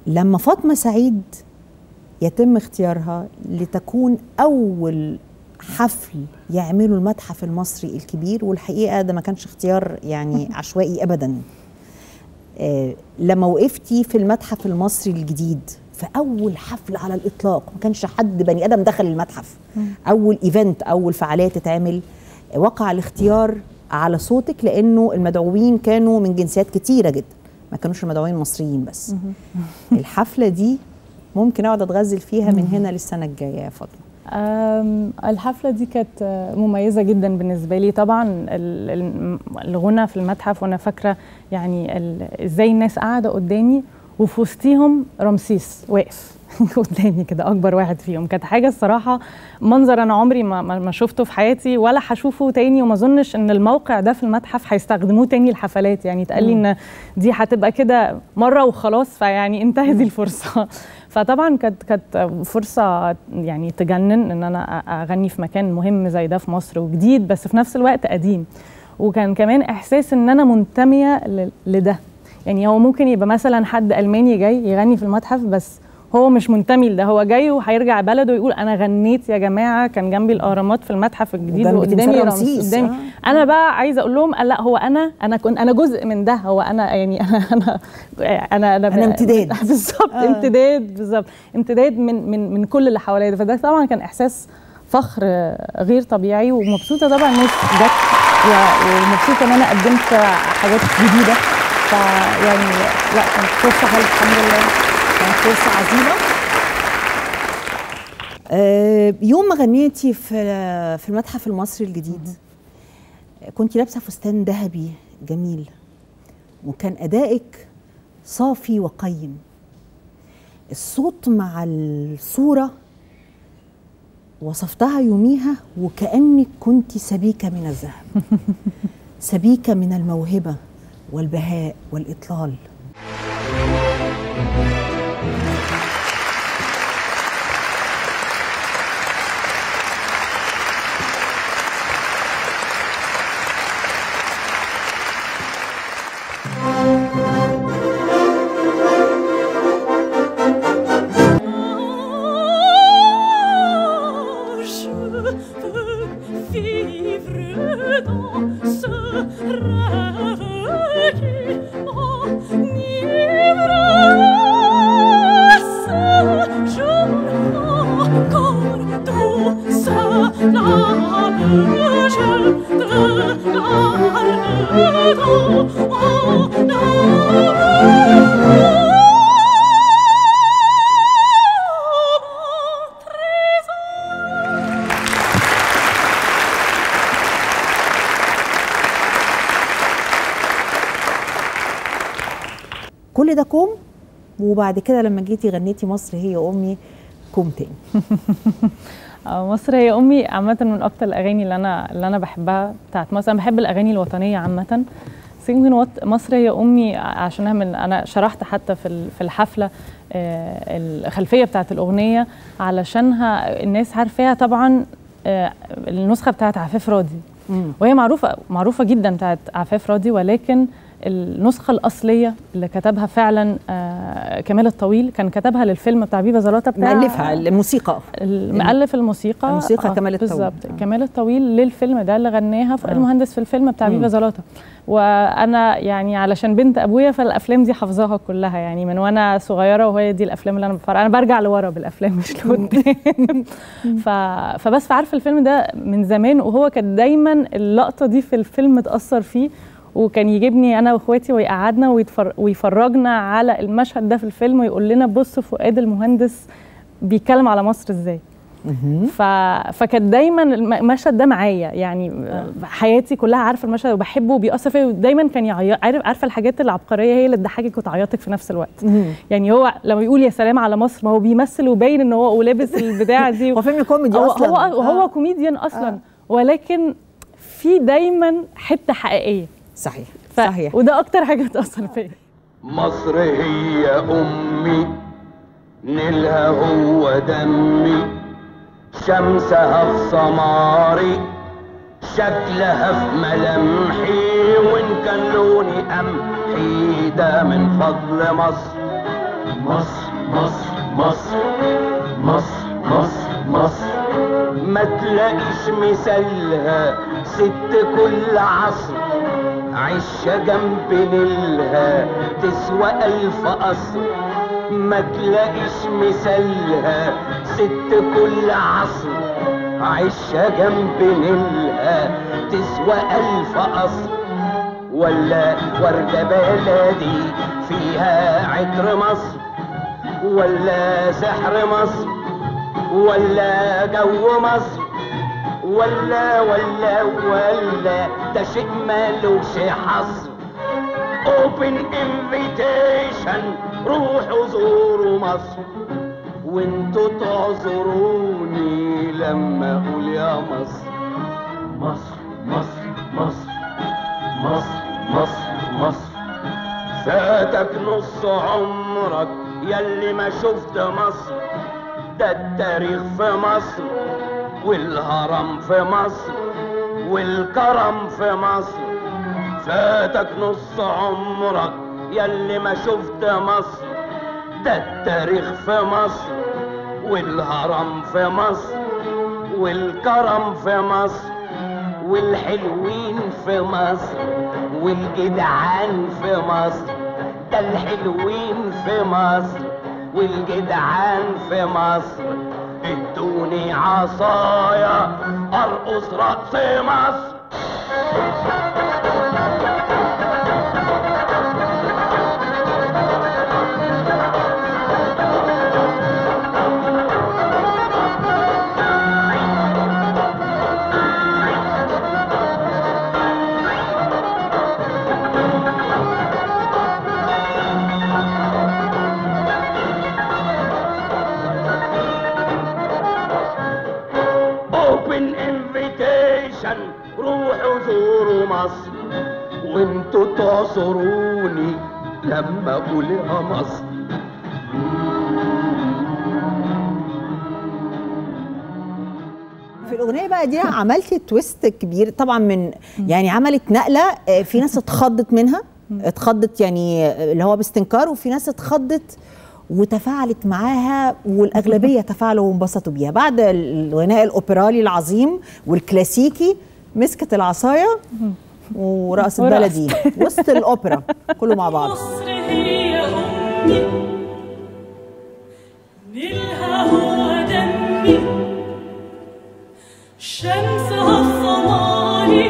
لما فاطمه سعيد يتم اختيارها لتكون اول حفل يعمله المتحف المصري الكبير والحقيقه ده ما كانش اختيار يعني عشوائي ابدا آه، لما وقفتي في المتحف المصري الجديد في اول حفل على الاطلاق ما كانش حد بني ادم دخل المتحف اول ايفنت اول فعاليه تتعمل آه، وقع الاختيار على صوتك لانه المدعوين كانوا من جنسيات كتيره جدا ما كانوش المدعوين مصريين بس الحفله دي ممكن اقعد اتغزل فيها من هنا للسنه الجايه يا فاطمه أم، الحفلة دي كانت مميزة جدا بالنسبة لي طبعا ال- ال- الغنى في المتحف وأنا فاكرة يعني ال- إزاي الناس قاعدة قدامي وفي وسطيهم رمسيس واقف قدامي كده أكبر واحد فيهم كانت حاجة الصراحة منظر أنا عمري ما, ما ما شفته في حياتي ولا هشوفه تاني وما أظنش إن الموقع ده في المتحف هيستخدموه تاني الحفلات يعني اتقال لي إن دي هتبقى كده مرة وخلاص فيعني انتهت الفرصة فطبعا كانت كانت فرصه يعني تجنن ان انا اغني في مكان مهم زي ده في مصر وجديد بس في نفس الوقت قديم وكان كمان احساس ان انا منتميه ل- لده يعني هو ممكن يبقى مثلا حد الماني جاي يغني في المتحف بس هو مش منتمي لده هو جاي وهيرجع بلده ويقول انا غنيت يا جماعه كان جنبي الاهرامات في المتحف الجديد وجنب وقدامي تمثال رمسيس رمسيس، قدامي آه. انا بقى عايزه اقول لهم لا هو انا انا كنت انا جزء من ده هو انا يعني انا انا انا انا, أنا امتداد. بالظبط آه. امتداد بالظبط امتداد من من من كل اللي حواليا ده. فده طبعا كان احساس فخر آه، غير طبيعي ومبسوطه طبعا الناس جت و- ومبسوطه ان انا قدمت حاجات جديده فيعني لا كانت فرصه حلوه الحمد لله كانت فرصه عظيمه آه، يوم ما غنيتي في في المتحف المصري الجديد كنت لابسه فستان ذهبي جميل وكان ادائك صافي وقيم الصوت مع الصوره وصفتها يوميها وكانك كنت سبيكه من الذهب سبيكه من الموهبه والبهاء والاطلال Je veux vivre dans ce rêve qui enivre ce jour encore tout ça je te garde dans mon trésor كل ده كوم وبعد كده لما جيتي غنيتي مصر هي امي كوم تاني آه، مصر هي امي عامه من اكتر الاغاني اللي انا اللي انا بحبها بتاعت مصر انا بحب الاغاني الوطنيه عامه بس يمكن وط- مصر هي امي عشانها من انا شرحت حتى في ال- في الحفله آه، الخلفيه بتاعت الاغنيه علشانها الناس عارفاها طبعا آه، النسخه بتاعت عفاف راضي وهي معروفه معروفه جدا بتاعت عفاف راضي ولكن النسخه الاصليه اللي كتبها فعلا آه، كمال الطويل كان كتبها للفيلم بتاع بيبا زلاطه بتاع مؤلفها الموسيقى المؤلف الموسيقى الموسيقى كمال الطويل. بالظبط آه. كمال الطويل للفيلم ده اللي غناها في آه. المهندس في الفيلم بتاع مم. بيبا زلاطه وانا يعني علشان بنت ابويا فالافلام دي حافظاها كلها يعني من وانا صغيره وهي دي الافلام اللي انا بفرق انا برجع لورا بالافلام مش لقدام ف... فبس عارفه الفيلم ده من زمان وهو كان دايما اللقطه دي في الفيلم تاثر فيه وكان يجيبني انا واخواتي ويقعدنا ويتفر... ويفرجنا على المشهد ده في الفيلم ويقول لنا بص فؤاد المهندس بيتكلم على مصر ازاي ف... فكان دايما الم- المشهد ده معايا يعني حياتي كلها عارفه المشهد وبحبه وبيأثر فيا ودايما كان يعيط عارف عارفه الحاجات العبقريه هي اللي تضحكك وتعيطك في نفس الوقت يعني هو لما يقول يا سلام على مصر ما هو بيمثل وباين ان هو ولابس البتاعه دي هو فيلم كوميدي هو اصلا هو, هو آه. كوميديان اصلا آه. ولكن في دايما حته حقيقيه صحيح ف... صحيح وده اكتر حاجه بتاثر فيا مصر هي أمي نيلها هو دمي شمسها في سماري شكلها في ملامحي وإن كان لوني قمحي ده من فضل مصر مصر مصر مصر مصر مصر مصر ما تلاقيش مثالها ست كل عصر عشة جنب نيلها تسوى ألف قصر ما تلاقيش مثالها ست كل عصر عشة جنب نيلها تسوى ألف قصر ولا وردة بلدي فيها عطر مصر ولا سحر مصر ولا جو مصر ولا ولا ولا ده شيء مالوش حصر اوبن انفيتيشن روحوا زوروا مصر وانتوا تعذروني لما اقول يا مصر مصر مصر مصر مصر مصر مصر فاتك نص عمرك يلي ما شفت مصر ده التاريخ في مصر والهرم في مصر والكرم في مصر فاتك نص عمرك يلي ما شفت مصر ده التاريخ في مصر والهرم في مصر والكرم في مصر والحلوين في مصر والجدعان في مصر ده الحلوين في مصر والجدعان في مصر ادوني عصايا ارقص رقص مصر اوبن انفيتيشن روحوا زوروا مصر وانتوا تعصروني لما اقول يا مصر في الاغنيه بقى دي عملتي تويست كبير طبعا من يعني عملت نقله آه، في ناس اتخضت منها اتخضت يعني آه، اللي هو باستنكار وفي ناس اتخضت وتفاعلت معاها والاغلبيه تفاعلوا وانبسطوا بيها بعد الغناء الاوبرالي العظيم والكلاسيكي مسكت العصايه ورقصت ورقصت. بلدي وسط الاوبرا كله مع بعض مصر هي أمي نيلها هو دمي شمسها في ضماني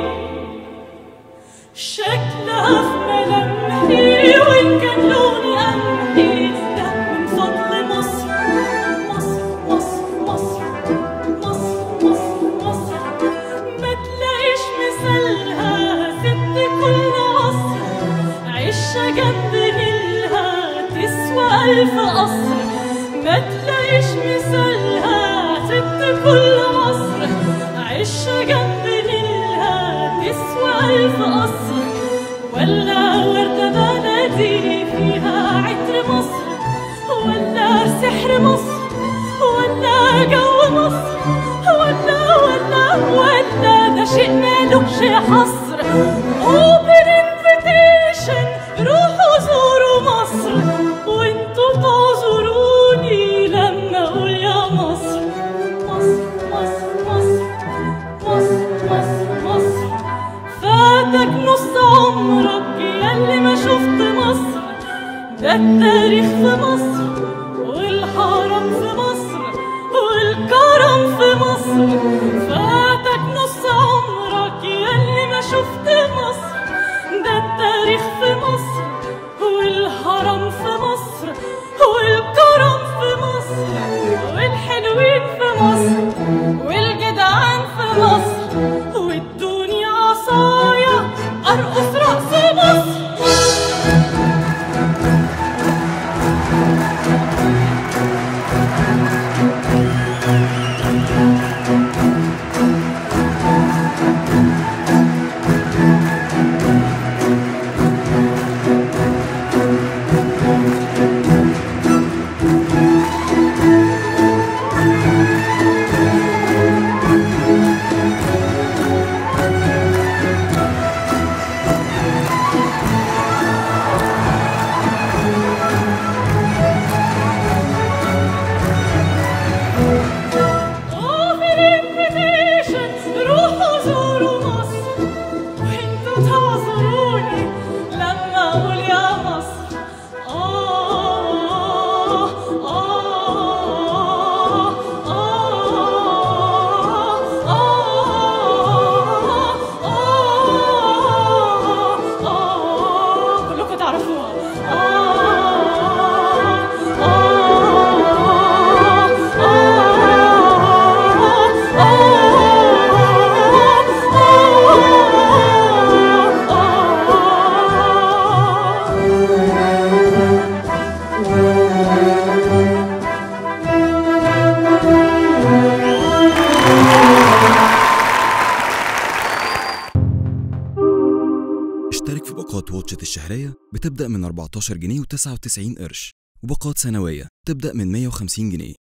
شكلها في ملامحي وإن كان لوني قمحي ده من فضل مصر مصر مصر مصر مصر مصر مصر ما تلاقيش مثالها ست كل عصر عشة جنب نيلها تسوى ألف قصر ما تلاقيش مثالها ست كل عصر عشة جنب نيلها تسوى ألف قصر ولا وردة بلدي فيها عطر مصر ولا سحر مصر ولا جو مصر ولا ولا ولا ده شيء مالوش حصر اوبن انفيتيشن روحوا زوروا مصر وانتوا تعذروني لما اقول يا مصر مصر مصر مصر مصر مصر مصر فاتك نص عمرك ياللي ما شفت مصر ده التاريخ في مصر والهرم في مصر والكرم في مصر فاتك نص عمرك ياللي ما شفت مصر ده التاريخ في مصر والهرم في مصر والكرم في مصر والحلوين في مصر والجدعان في مصر وادوني عصايا ارقص رقص مصر شهرية بتبدأ من 14 جنيه و99 قرش وباقات سنوية تبدأ من 150 جنيه